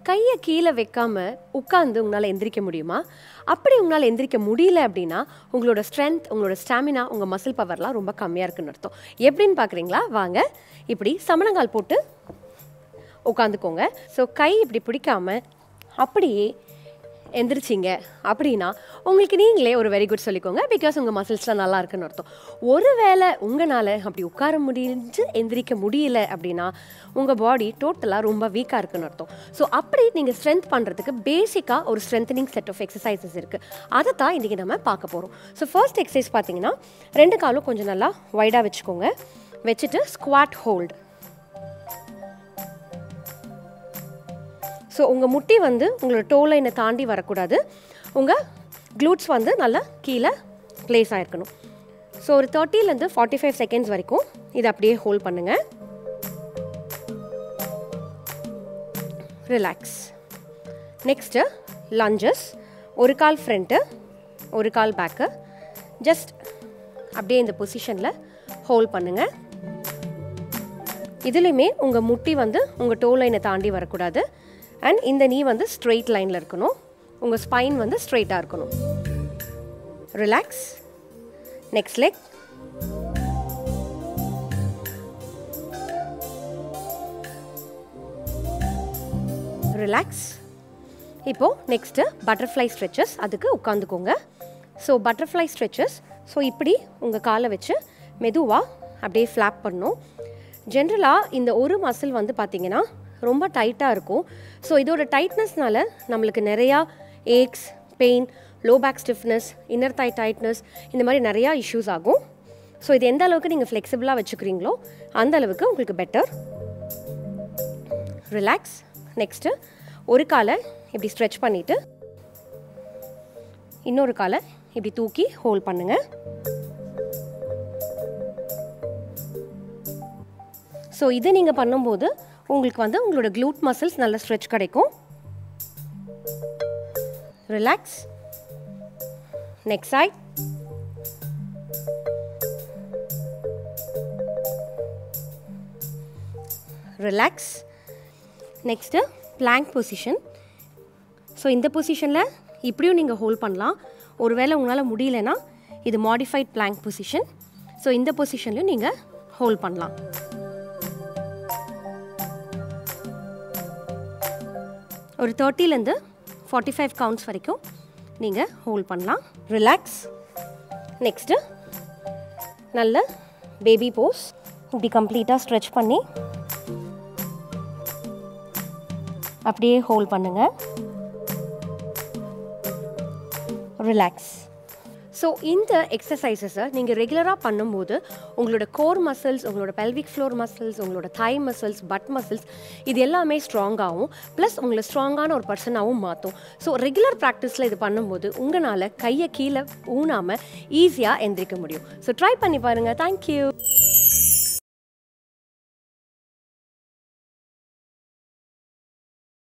கையை கீழே வைக்காம உட்காந்து உங்களால் எந்திரிக்க முடியுமா அப்படி உங்களால் எந்திரிக்க முடியல அப்படின்னா உங்களோட ஸ்ட்ரென்த் உங்களோட ஸ்டாமினா உங்கள் மசில் பவர்லாம் ரொம்ப கம்மியாக இருக்குன்னு அர்த்தம் எப்படின்னு பார்க்குறீங்களா வாங்க இப்படி சமணங்கால் போட்டு உட்காந்துக்கோங்க ஸோ கை இப்படி பிடிக்காம அப்படியே எந்திரிச்சிங்க அப்படின்னா உங்களுக்கு நீங்களே ஒரு வெரி குட் சொல்லிக்கோங்க பிகாஸ் உங்கள் மசில்ஸ்லாம் நல்லா இருக்குன்னு அர்த்தம் ஒருவேளை உங்களால் அப்படி உட்கார முடிஞ்சு எந்திரிக்க முடியல அப்படின்னா உங்கள் பாடி டோட்டலாக ரொம்ப வீக்காக இருக்குன்னு அர்த்தம் ஸோ அப்படி நீங்கள் ஸ்ட்ரென்த் பண்ணுறதுக்கு பேசிக்காக ஒரு ஸ்ட்ரென்தனிங் செட் ஆஃப் எக்ஸசைசஸ் இருக்குது அதை தான் இன்றைக்கி நம்ம பார்க்க போகிறோம் ஸோ ஃபர்ஸ்ட் எக்ஸசைஸ் பார்த்தீங்கன்னா ரெண்டு காலும் கொஞ்சம் நல்லா வைடாக வச்சுக்கோங்க வச்சுட்டு ஸ்குவாட் ஹோல்டு ஸோ உங்கள் முட்டி வந்து உங்களோட டோ லைனை தாண்டி வரக்கூடாது உங்கள் க்ளூட்ஸ் வந்து நல்லா கீழே ப்ளேஸ் ஆகிருக்கணும் ஸோ ஒரு தேர்ட்டிலேருந்து ஃபார்ட்டி ஃபைவ் செகண்ட்ஸ் வரைக்கும் இதை அப்படியே ஹோல்ட் பண்ணுங்கள் ரிலாக்ஸ் நெக்ஸ்ட்டு லஞ்சஸ் ஒரு கால் ஃப்ரண்ட்டு ஒரு கால் பேக்கு ஜஸ்ட் அப்படியே இந்த பொசிஷனில் ஹோல்ட் பண்ணுங்கள் இதுலேயுமே உங்கள் முட்டி வந்து உங்கள் டோ லைனை தாண்டி வரக்கூடாது அண்ட் இந்த நீ வந்து ஸ்ட்ரெயிட் லைனில் இருக்கணும் உங்கள் ஸ்பைன் வந்து ஸ்ட்ரெயிட்டாக இருக்கணும் ரிலாக்ஸ் நெக்ஸ்ட் லெக் ரிலாக்ஸ் இப்போது நெக்ஸ்ட்டு பட்டர்ஃப்ளை ஸ்ட்ரெச்சஸ் அதுக்கு உட்காந்துக்கோங்க ஸோ பட்டர்ஃப்ளை ஸ்ட்ரெச்சஸ் ஸோ இப்படி உங்கள் காலை வச்சு மெதுவாக அப்படியே ஃப்ளாப் பண்ணணும் ஜென்ரலாக இந்த ஒரு மசில் வந்து பார்த்திங்கன்னா ரொம்ப டைட்டாக இருக்கும் ஸோ இதோட டைட்னஸ்னால நம்மளுக்கு நிறையா aches pain low back stiffness inner thigh tightness இந்த மாதிரி நிறையா இஷ்யூஸ் ஆகும் ஸோ இது எந்த அளவுக்கு நீங்கள் ஃப்ளெக்சிபிளாக வச்சுக்கிறீங்களோ அந்த அளவுக்கு உங்களுக்கு பெட்டர் ரிலாக்ஸ் நெக்ஸ்ட்டு ஒரு காலை இப்படி ஸ்ட்ரெச் பண்ணிவிட்டு இன்னொரு காலை இப்படி தூக்கி ஹோல்ட் பண்ணுங்கள் ஸோ இது நீங்கள் பண்ணும்போது உங்களுக்கு வந்து உங்களோட க்ளூட் மசில்ஸ் நல்ல ஸ்ட்ரெச் கிடைக்கும் relax next side relax next plank position so இந்த பொசிஷனில் இப்படியும் நீங்கள் ஹோல்ட் பண்ணலாம் ஒருவேளை உங்களால் முடியலன்னா இது மாடிஃபைட் பிளாங்க் பொசிஷன் ஸோ இந்த பொசிஷன்லையும் நீங்கள் ஹோல்ட் பண்ணலாம் ஒரு தேர்ட்டிலேருந்து ஃபார்ட்டி ஃபைவ் கவுண்ட்ஸ் வரைக்கும் நீங்கள் ஹோல்ட் பண்ணலாம் ரிலாக்ஸ் நெக்ஸ்ட்டு நல்ல பேபி போஸ் இப்படி கம்ப்ளீட்டாக ஸ்ட்ரெச் பண்ணி அப்படியே ஹோல்ட் பண்ணுங்கள் ரிலாக்ஸ் ஸோ இந்த எக்ஸசைசஸை நீங்கள் ரெகுலராக பண்ணும்போது உங்களோட கோர் மசில்ஸ் உங்களோட பெல்விக் ஃப்ளோர் மசில்ஸ் உங்களோட தை மசில்ஸ் பட் மசில்ஸ் இது எல்லாமே ஸ்ட்ராங்காகவும் ப்ளஸ் உங்களை ஸ்ட்ராங்கான ஒரு பர்சனாகவும் மாற்றும் ஸோ ரெகுலர் ப்ராக்டிஸில் இது பண்ணும்போது உங்களால் கையை கீழே ஊனாமல் ஈஸியாக எந்திரிக்க முடியும் ஸோ ட்ரை பண்ணி பாருங்கள் தேங்க்யூ